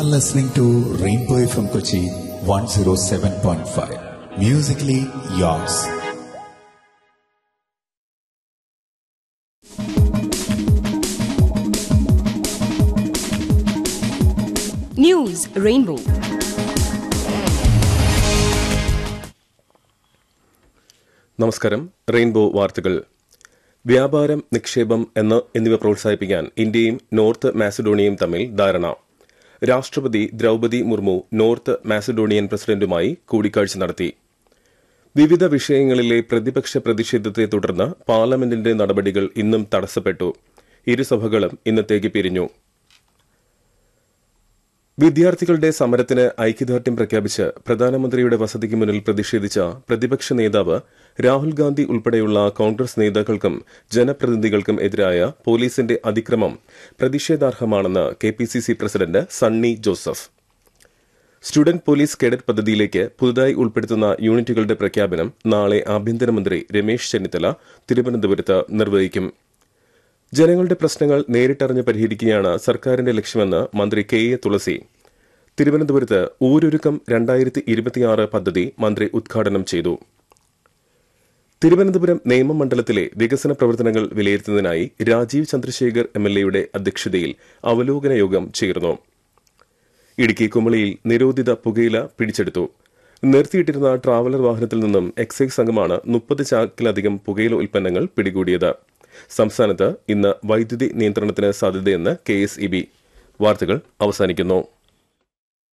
listening to Rainbow from Kochi 107.5. Musically yours. News Rainbow. നമസ്കാരം rainbow വാർത്തകൾ വ്യാപാരം നിക്ഷേപം എന്ന് എന്നിവ പ്രോത്സാഹിപ്പിക്കാൻ ഇന്ത്യയും നോർത്ത് മാസഡോണിയയും തമ്മിൽ ധാരണ രാഷ്ട്രപതി ദ്രൌപതി മുർമു നോർത്ത് മാസഡോണിയൻ പ്രസിഡന്റുമായി കൂടിക്കാഴ്ച നടത്തി വിവിധ വിഷയങ്ങളിലെ പ്രതിപക്ഷ പ്രതിഷേധത്തെ തുടർന്ന് പാർലമെന്റിന്റെ നടപടികൾ ഇന്നും തടസ്സപ്പെട്ടു ഇരുസഭകളും ഇന്നത്തേക്ക് പിരിഞ്ഞു വിദ്യാർത്ഥികളുടെ സമരത്തിന് ഐക്യദാർഢ്യം പ്രഖ്യാപിച്ച് പ്രധാനമന്ത്രിയുടെ വസതിക്ക് മുന്നിൽ പ്രതിഷേധിച്ച പ്രതിപക്ഷ നേതാവ് രാഹുൽ ഗാന്ധി ഉൾപ്പെടെയുള്ള കോൺഗ്രസ് നേതാക്കൾക്കും ജനപ്രതിനിധികൾക്കും എതിരായ പോലീസിന്റെ അതിക്രമം പ്രതിഷേധാർഹമാണെന്ന് K P C C president Sunny Joseph student police cadet പദ്ധതിയിലേക്ക് പുതുതായി ഉൾപ്പെടുത്തുന്ന യൂണിറ്റുകളുടെ പ്രഖ്യാപനം നാളെ ആഭ്യന്തരമന്ത്രി രമേശ് ചെന്നിത്തല തിരുവനന്തപുരത്ത് നിർവഹിക്കും ജനങ്ങളുടെ പ്രശ്നങ്ങൾ നേരിട്ടറിഞ്ഞ് പരിഹരിക്കുകയാണ് സർക്കാരിന്റെ ലക്ഷ്യമെന്ന് മന്ത്രി കെ എ തുളസി തിരുവനന്തപുരത്ത് ഊരൊരുക്കം രണ്ടായിരത്തി ഇരുപത്തിയാറ് പദ്ധതി മന്ത്രി ഉദ്ഘാടനം ചെയ്തു തിരുവനന്തപുരം നിയമമണ്ഡലത്തിലെ വികസന പ്രവർത്തനങ്ങൾ വിലയിരുത്തുന്നതിനായി രാജീവ് ചന്ദ്രശേഖർ എം എൽ എയുടെ അധ്യക്ഷതയിൽ അവലോകന യോഗം ചേർന്നു ഇടുക്കി കുമളിയിൽ നിരോധിത പുകയില പിടിച്ചെടുത്തു നിർത്തിയിട്ടിരുന്ന ട്രാവലർ വാഹനത്തിൽ നിന്നും എക്സൈസ് സംഘമാണ് മുപ്പത് ചാക്കിലധികം പുകയില ഉൽപ്പന്നങ്ങൾ പിടികൂടിയത് സംസ്ഥാനത്ത് ഇന്ന് വൈദ്യുതി നിയന്ത്രണത്തിന് സാധ്യതയെന്ന് കെ എസ് ഇ ബി വാർത്തകൾ അവസാനിക്കുന്നു